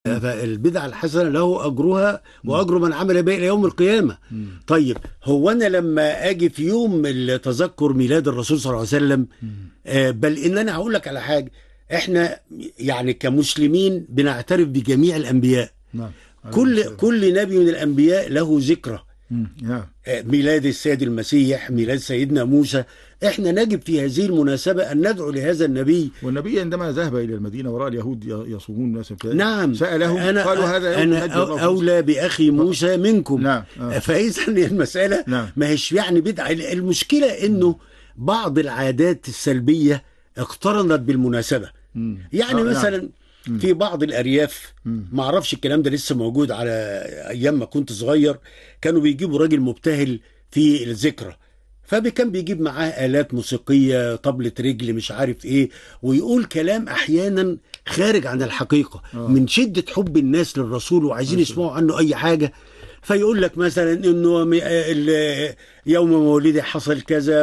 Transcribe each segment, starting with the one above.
فالبدعة الحسنة له أجرها وأجر من عمل بها إلى يوم القيامة طيب هو أنا لما أجي في يوم تذكر ميلاد الرسول صلى الله عليه وسلم آه، بل إن أنا هقول لك على حاجة إحنا يعني كمسلمين بنعترف بجميع الأنبياء نعم كل كل نبي من الأنبياء له ذكرى مم. نعم آه، ميلاد السيد المسيح ميلاد سيدنا موسى احنا نجب في هذه المناسبة أن ندعو لهذا النبي والنبي عندما ذهب الى المدينه وراى اليهود ي- يصومون الناس في- نعم سالهم أنا قالوا هذا يوم أنا نجي الله أو- أولى بأخي موسى منكم نعم آه. فإذا المسألة نعم. ما هيش يعني بدعة المشكلة إنه بعض العادات السلبية اقترنت بالمناسبة مم. يعني آه، نعم. مثلا في بعض الأرياف مم. ما اعرفش الكلام ده لسه موجود على ايام ما كنت صغير كانوا بيجيبوا راجل مبتهل في الذكرى فكان بيجيب معاه آلات موسيقية طبلة رجل مش عارف ايه ويقول كلام احيانا خارج عن الحقيقة آه. من شدة حب الناس للرسول وعايزين يسمعوا عنه اي حاجة فيقول لك مثلا انه م- ال- يوم مولدي حصل كذا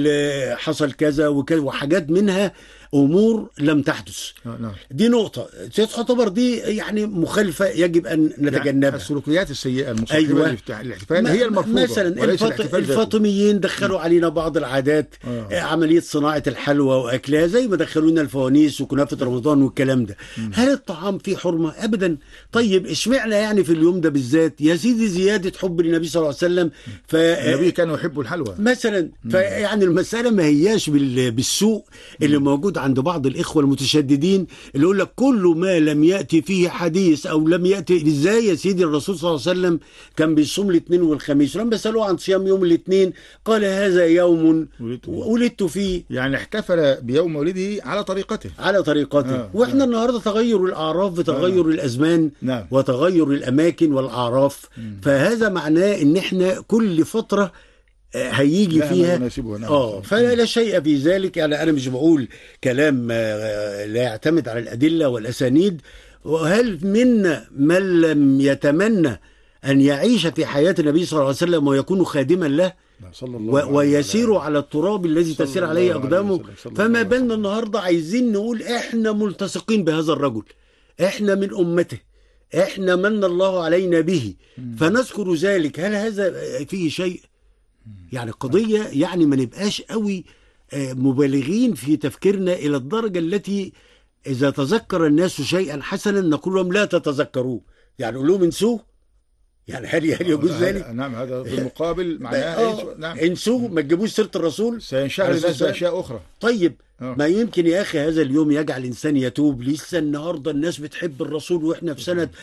وحصل كذا وكذا وحاجات منها امور لم تحدث آه، نعم دي نقطة تعتبر دي يعني مخالفة يجب أن يعني نتجنبها السلوكيات السيئه المصاحبه أيوة. للافتح- الاحتفال ما- هي المرفوضه مثلا وليس الفاط... الاحتفال ذاته. الفاطميين دخلوا علينا بعض العادات آه. آه. عملية صناعة الحلوى وأكلها زي ما دخلوا لنا الفوانيس وكنافة رمضان والكلام ده هل الطعام فيه حرمة أبدا طيب اشمعنا يعني في اليوم ده بالذات يا سيدي زيادة حب للنبي صلى الله عليه وسلم ف... النبي كان يحب الحلوى مثلا فيعني المسألة ما هياش بال- بالسوء اللي موجود عند بعض الإخوة المتشددين اللي يقول لك كل ما لم يأتي فيه حديث أو لم يأتي إزاي يا سيدي الرسول صلى الله عليه وسلم كان بيصوم الاثنين والخميس ولما سألوه عن صيام يوم الاثنين قال هذا يوم ولدت فيه. ولدت فيه يعني احتفل بيوم مولده على طريقته على طريقته آه، واحنا النهارده تغير الاعراف بتغير الازمان نعم. وتغير الاماكن والاعراف فهذا معناه ان احنا كل فتره آه، هيجي لها ما فيها يناسبها، نعم. اه فلا لا شيء في ذلك يعني انا مش بقول كلام آه، لا يعتمد على الادله والاسانيد وهل منا من لم يتمنى ان يعيش في حياه النبي صلى الله عليه وسلم ويكون خادما له صلى الله و- عليه ويسير وسلم. على التراب الذي صلى تسير الله عليه عليه أقدامه وسلم، صلى الله فما عليه بالنا وسلم. النهاردة عايزين نقول إحنا ملتصقين بهذا الرجل إحنا من أمته إحنا من الله علينا به فنذكر ذلك هل هذا فيه شيء يعني قضية يعني ما نبقاش قوي آه، مبالغين في تفكيرنا إلى الدرجة التي إذا تذكر الناس شيئا حسنا نقول لهم لا تتذكروه يعني نقول لهم انسوه يعني هل هل يجوز هذا- ذلك؟ نعم هذا بالمقابل معناه آه، إنس- نعم انسوه ما تجيبوش سيرة الرسول سينشغل عليه الناس الصلاة باشياء اخرى طيب آه. ما يمكن يا اخي هذا اليوم يجعل الانسان يتوب لسه النهارده الناس بتحب الرسول واحنا في سنه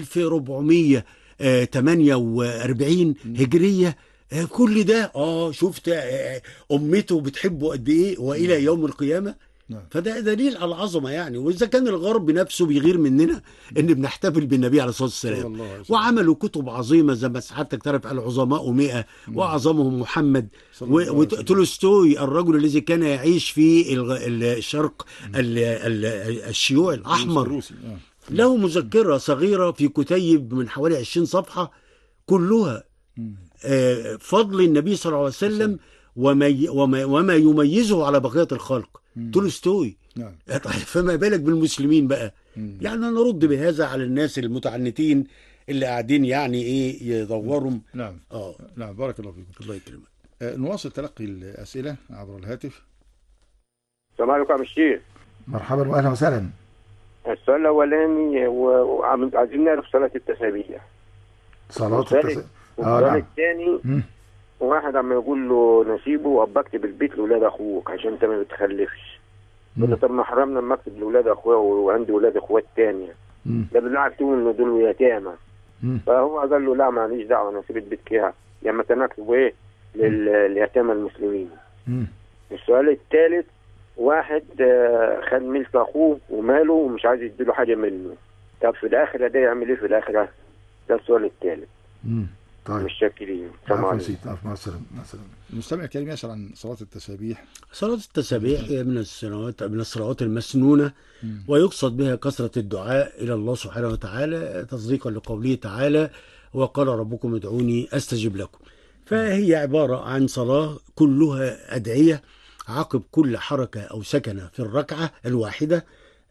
1448 هجريه آه، كل ده اه شفت آه، امته بتحبه قد ايه والى يوم القيامه نعم. فده دليل على العظمه يعني واذا كان الغرب نفسه بيغير مننا ان بنحتفل بالنبي عليه الصلاه صلى والسلام الله عليه وسلم. وعملوا كتب عظيمه زي ما سعادتك تعرف العظماء 100 واعظمهم محمد صلى الله عليه و- وسلم. وتولستوي الرجل الذي كان يعيش في الغ- ال- الشرق ال- ال- الشيوعي الاحمر الروسي آه. له مذكره صغيره في كتيب من حوالي 20 صفحه كلها مم. آه، فضل النبي صلى الله عليه وسلم وما ي- وما وما يميزه على بقيه الخلق تولستوي نعم طيب فما بالك بالمسلمين بقى مم. يعني نرد بهذا على الناس المتعنتين اللي قاعدين يعني ايه يدوروا نعم اه نعم بارك الله فيكم الله يكرمك آه، نواصل تلقي الأسئلة عبر الهاتف السلام عليكم يا عم الشيخ مرحبا وأهلا وسهلا السؤال الاولاني و- وعم- عايزين نعرف صلاه التسابيح صلاة والثالث التس... آه والسؤال نعم الثاني مم. واحد عم يقول له نسيبه وابقى اكتب البيت لاولاد اخوك عشان انت ما بتخلفش يقول له مم. طب ما حرمنا لما اكتب لاولاد اخويا وعندي اولاد اخوات تانية مم. ده بالعكتهم انه دول يتامى مم. فهو قال له لا معليش دعوه انا اسيب البيت كده لما كان اكتبه ايه لل- لليتامى المسلمين مم. السؤال الثالث واحد آه، خد ملك اخوه وماله ومش عايز يديله حاجه منه طب في الاخره ده يعمل ايه في الاخره ده السؤال الثالث مم. طيب مش شاكرين السلام عفوا عليكم سيدي عفوا مع السلامة مع السلامة المستمع الكريم يسأل عن صلاة التسابيح صلاة التسابيح هي من السنوات من الصلوات المسنونة ويقصد بها كثرة الدعاء إلى الله سبحانه وتعالى تصديقا لقوله تعالى وقال ربكم ادعوني أستجب لكم فهي عبارة عن صلاة كلها أدعية عقب كل حركة أو سكنة في الركعة الواحدة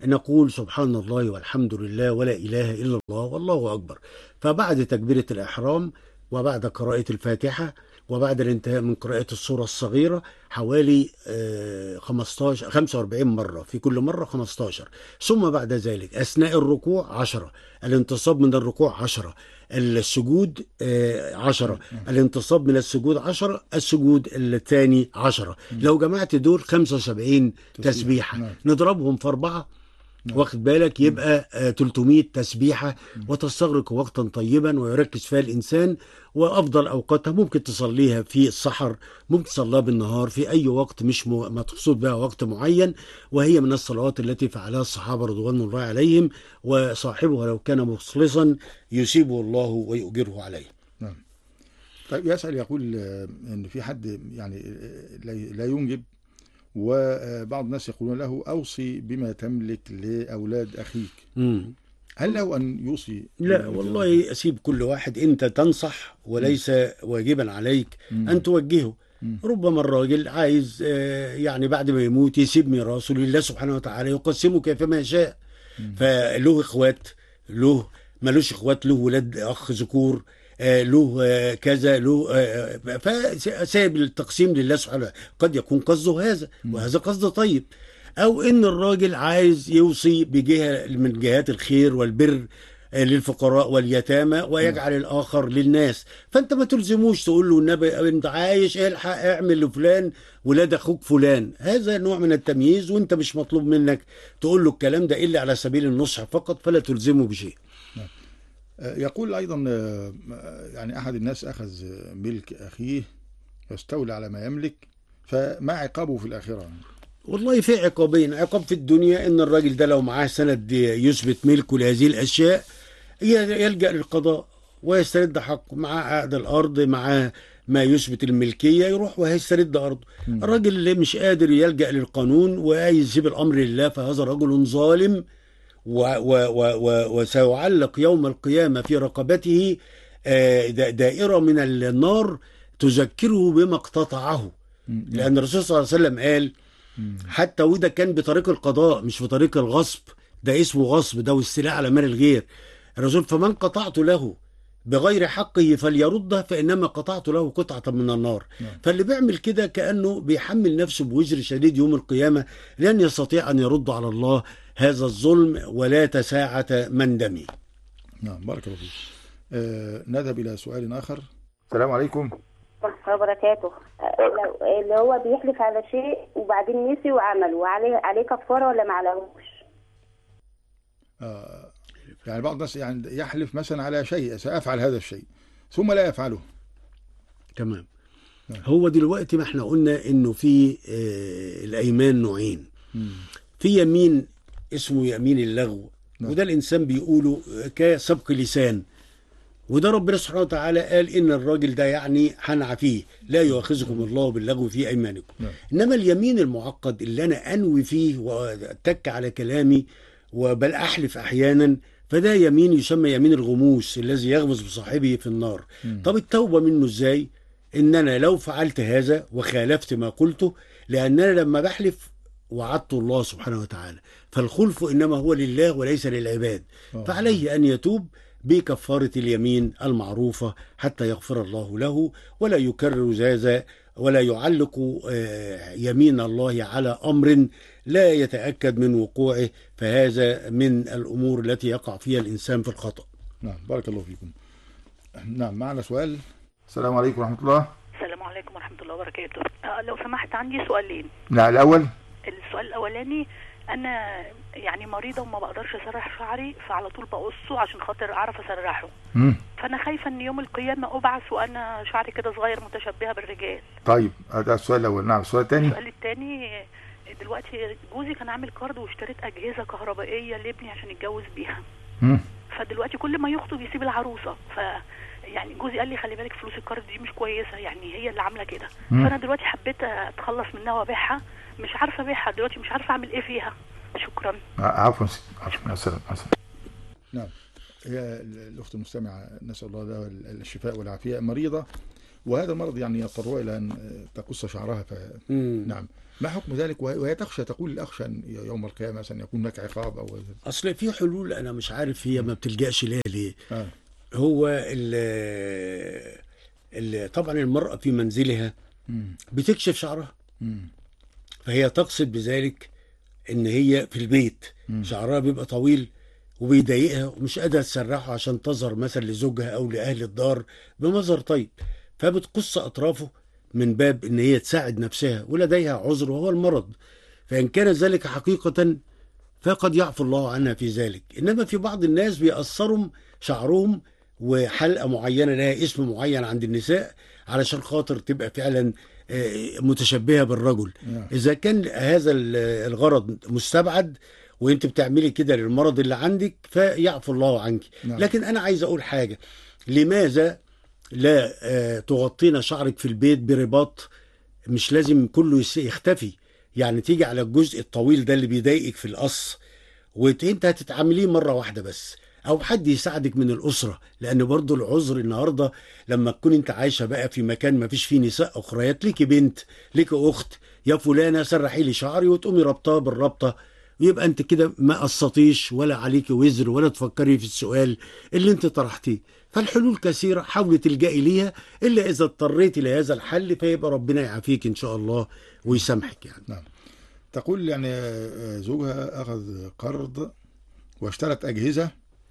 نقول سبحان الله والحمد لله ولا إله إلا الله والله أكبر فبعد تكبيرة الإحرام وبعد قراءة الفاتحة وبعد الانتهاء من قراءة السورة الصغيرة حوالي آه، 15 45 مرة في كل مرة 15 ثم بعد ذلك أثناء الركوع 10 الانتصاب من الركوع 10 السجود آه، 10 الانتصاب من السجود 10 السجود الثاني 10 لو جمعت دول 75 تسبيحة نعم. نضربهم في أربعة واخد بالك يبقى آه، 300 تسبيحة وتستغرق وقتا طيبا ويركز فيها الإنسان وأفضل أوقاتها ممكن تصليها في السحر ممكن تصليها بالنهار في أي وقت مش م- مقصود بها وقت معين وهي من الصلوات التي فعلها الصحابة رضوان الله عليهم وصاحبها لو كان مخلصا يصيبه الله ويؤجره عليه نعم طيب يسأل يقول آه، ان في حد يعني آه، لا لا ينجب وبعض الناس يقولون له اوصي بما تملك لاولاد اخيك مم. هل له ان يوصي لا والله أسيب كل واحد أنت تنصح وليس واجبا عليك أن توجهه مم. ربما الراجل عايز آه، يعني بعد ما يموت يسيب ميراثه لله سبحانه وتعالى يقسمه كيفما يشاء فله اخوات له ملوش اخوات له ولاد اخ ذكور آه، له آه، كذا له آه، فساب التقسيم لله سبحانه وتعالى. قد يكون قصده هذا وهذا قصد طيب او ان الراجل عايز يوصي بجهه من جهات الخير والبر آه، للفقراء واليتامى ويجعل الاخر للناس فانت ما تلزموش تقول له النبي انت عايش الحق اعمل لفلان ولاد اخوك فلان هذا نوع من التمييز وانت مش مطلوب منك تقول له الكلام ده الا على سبيل النصح فقط فلا تلزمه بشيء آه، يقول ايضا آه، يعني احد الناس اخذ ملك اخيه واستولى على ما يملك فما عقابه في الاخره والله في عقابين عقاب في الدنيا ان الراجل ده لو معاه سند يثبت ملكه لهذه الاشياء ي- يلجا للقضاء ويسترد حقه معاه عقد الارض معاه ما يثبت الملكيه يروح وهيسترد ارضه الراجل اللي مش قادر يلجا للقانون وعايز يسيب الامر لله فهذا رجل ظالم و و و و وسيعلق يوم القيامه في رقبته آه، دا- دائره من النار تذكره بما اقتطعه لان الرسول صلى الله عليه وسلم قال حتى وده كان بطريق القضاء مش بطريق الغصب ده اسمه غصب ده واستيلاء على مال الغير الرسول فمن قطعت له بغير حقه فليرده فانما قطعت له قطعه من النار نعم. فاللي بيعمل كده كانه بيحمل نفسه بوزر شديد يوم القيامه لن يستطيع ان يرد على الله هذا الظلم ولا تساعة من دمي نعم بارك الله فيك آه، نذهب الى سؤال اخر السلام عليكم ورحمة الله وبركاته آه، لو اللي هو بيحلف على شيء وبعدين نسي وعمله عليه عليه كفارة ولا ما عليهوش؟ آه، يعني بعض الناس يعني يحلف مثلا على شيء سافعل هذا الشيء ثم لا يفعله تمام نعم. هو دلوقتي ما احنا قلنا انه في آه، الايمان نوعين في يمين اسمه يمين اللغو نعم. وده الانسان بيقوله كسبق لسان وده ربنا سبحانه وتعالى قال ان الراجل ده يعني هنعفيه لا يؤاخذكم الله باللغو في ايمانكم نعم. انما اليمين المعقد اللي انا انوي فيه واتك على كلامي وبل احلف احيانا فده يمين يسمى يمين الغموس الذي يغمس بصاحبه في النار طب التوبه منه ازاي ان انا لو فعلت هذا وخالفت ما قلته لاننا لما بحلف وعدت الله سبحانه وتعالى فالخلف انما هو لله وليس للعباد آه. فعليه ان يتوب بكفاره اليمين المعروفه حتى يغفر الله له ولا يكرر هذا ولا يعلق آه، يمين الله على امر لا يتاكد من وقوعه فهذا من الامور التي يقع فيها الانسان في الخطا نعم بارك الله فيكم نعم معنا سؤال السلام عليكم ورحمة الله السلام عليكم ورحمة الله وبركاته آه، لو سمحت عندي سؤالين نعم الأول السؤال الأولاني أنا يعني مريضة وما بقدرش أسرح شعري فعلى طول بقصه عشان خاطر أعرف أسرحه مم. فأنا خايفة إن يوم القيامة أبعث وأنا شعري كده صغير متشبهة بالرجال طيب هذا السؤال الأول نعم السؤال الثاني السؤال التاني دلوقتي جوزي كان عامل كارد واشتريت أجهزة كهربائية لابني عشان يتجوز بيها مم. فدلوقتي كل ما يخطب يسيب العروسه ف يعني جوزي قال لي خلي بالك فلوس الكارد دي مش كويسه يعني هي اللي عامله كده مم. فانا دلوقتي حبيت اتخلص منها وابيعها مش عارفه ابيعها دلوقتي مش عارفه اعمل ايه فيها شكرا عفوا عفوا مع السلامة مع السلامة. نعم هي الأخت المستمعة نسأل الله لها الشفاء والعافية مريضة وهذا المرض يعني يضطر الى ان تقص شعرها ف... مم. نعم ما حكم ذلك وهي وهي تخشى تقول اخشى ان يوم القيامه مثلا يكون هناك عقاب او اصل في حلول انا مش عارف هي ما بتلجاش ليها ليه آه. هو ال ال طبعا المرأة في منزلها مم. بتكشف شعرها مم. فهي تقصد بذلك ان هي في البيت مم. شعرها بيبقى طويل وبيضايقها ومش قادره تسرحه عشان تظهر مثلا لزوجها او لاهل الدار بمظهر طيب فبتقص اطرافه من باب ان هي تساعد نفسها ولديها عذر وهو المرض فان كان ذلك حقيقه فقد يعفو الله عنها في ذلك انما في بعض الناس بيأثرهم شعرهم وحلقه معينه لها اسم معين عند النساء علشان خاطر تبقى فعلا آه، متشبهه بالرجل نعم. اذا كان هذا ال- الغرض مستبعد وانت بتعملي كده للمرض اللي عندك فيعفو الله عنك نعم. لكن انا عايز اقول حاجه لماذا لا آه، تغطينا شعرك في البيت برباط مش لازم كله يس- يختفي يعني تيجي على الجزء الطويل ده اللي بيضايقك في القص وانت هتتعامليه مره واحده بس او حد يساعدك من الاسره لان برضو العذر النهارده لما تكون انت عايشه بقى في مكان ما فيش فيه نساء اخريات ليكي بنت ليكي اخت يا فلانه سرحي لي شعري وتقومي ربطها بالربطه ويبقى انت كده ما قصتيش ولا عليكي وزر ولا تفكري في السؤال اللي انت طرحتيه فالحلول كثيرة حاولي تلجئي ليها إلا إذا اضطريتي لهذا الحل فيبقى ربنا يعافيك إن شاء الله ويسامحك يعني نعم تقول يعني آه، زوجها أخذ قرض واشترت أجهزة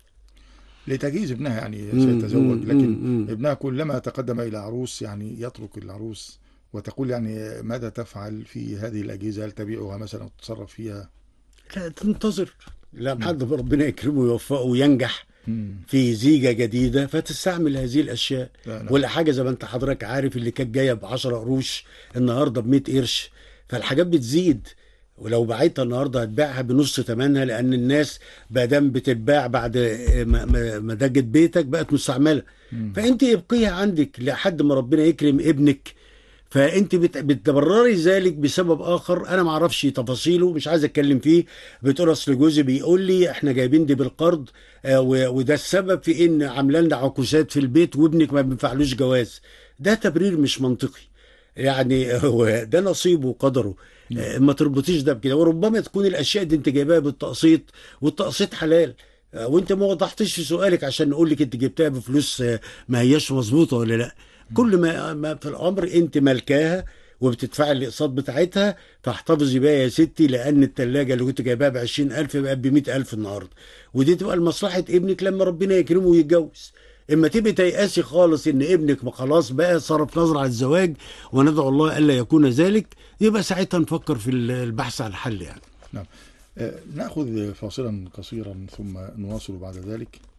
لتجهيز ابنها يعني مم، سيتزوج مم، لكن مم. ابنها كلما تقدم إلى عروس يعني يترك العروس وتقول يعني ماذا تفعل في هذه الأجهزة هل تبيعها مثلا وتتصرف فيها لا تنتظر لحد ما ربنا يكرمه ويوفقه وينجح مم. في زيجة جديدة فتستعمل هذه الأشياء لا، لا. ولا حاجة زي ما أنت حضرتك عارف اللي كانت جاية ب 10 قروش النهاردة ب 100 قرش فالحاجات بتزيد ولو بعتها النهارده هتبيعها بنص ثمنها لان الناس ما دام بتتباع بعد ما- ما ما دجت بيتك بقت مستعمله فانت ابقيها عندك لحد ما ربنا يكرم ابنك فانت بت- بتبرري ذلك بسبب اخر انا ما اعرفش تفاصيله مش عايز اتكلم فيه بتقول اصل جوزي بيقول لي احنا جايبين دي بالقرض آه، و- وده السبب في ان عامله لنا عكوسات في البيت وابنك ما بينفعلوش جواز ده تبرير مش منطقي يعني هو ده نصيبه وقدره آه، ما تربطيش ده بكده وربما تكون الاشياء دي انت جايباها بالتقسيط والتقسيط حلال آه، وانت ما وضحتش في سؤالك عشان نقول لك انت جبتها بفلوس آه، ما هياش مظبوطه ولا لا كل ما ما في الامر انت ملكاها وبتدفعي الاقساط بتاعتها فاحتفظي بيها يا ستي لان الثلاجه اللي كنت جايباها ب 20000 بقت ب 100000 النهارده ودي تبقى لمصلحه ابنك لما ربنا يكرمه ويتجوز اما تبقي تيأسي خالص ان ابنك ما خلاص بقى صرف نظر على الزواج وندعو الله الا يكون ذلك يبقى ساعتها نفكر في البحث عن حل يعني نعم آه، نأخذ فاصلا قصيرا ثم نواصل بعد ذلك